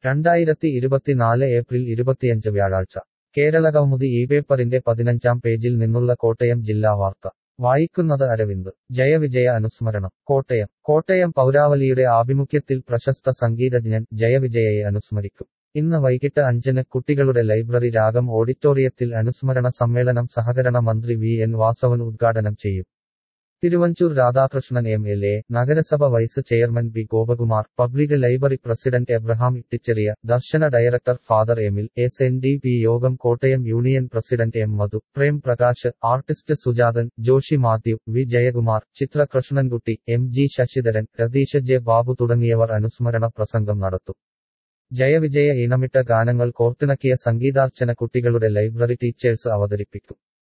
രണ്ടായിരത്തി ഇരുപത്തിനാല് ഏപ്രിൽ ഇരുപത്തിയഞ്ച് വ്യാഴാഴ്ച കേരളകൗമുദി ഈ പേപ്പറിന്റെ പതിനഞ്ചാം പേജിൽ നിന്നുള്ള കോട്ടയം ജില്ലാ വാർത്ത വായിക്കുന്നത് അരവിന്ദ് ജയവിജയ അനുസ്മരണം കോട്ടയം കോട്ടയം പൗരാവലിയുടെ ആഭിമുഖ്യത്തിൽ പ്രശസ്ത സംഗീതജ്ഞൻ ജയവിജയയെ അനുസ്മരിക്കും ഇന്ന് വൈകിട്ട് അഞ്ചിന് കുട്ടികളുടെ ലൈബ്രറി രാഗം ഓഡിറ്റോറിയത്തിൽ അനുസ്മരണ സമ്മേളനം സഹകരണ മന്ത്രി വി എൻ വാസവൻ ഉദ്ഘാടനം ചെയ്യും Thiruvanchoor Radhakrishnan M L A നഗരസഭ vice chairman B Gopakumar public library president Abraham Ittycheriya Darsana director father Emil S N D P Yogam Kottayam union president M Madhu Prem Prakash artist Sujathan Joshi Mathew V Jayakumar Chitra Krishnankutty M G Sasidharan Ratheesh J Babu തുടങ്ങിയവർ അനുസ്മരണ പ്രസംഗം നടത്തും ജയവിജയ ഇണമിട്ട ഗാനങ്ങൾ കോർത്തിണക്കിയ സംഗീതാർച്ചന കുട്ടികളുടെ ലൈബ്രറി ടീച്ചേഴ്സ് അവതരിപ്പിക്കും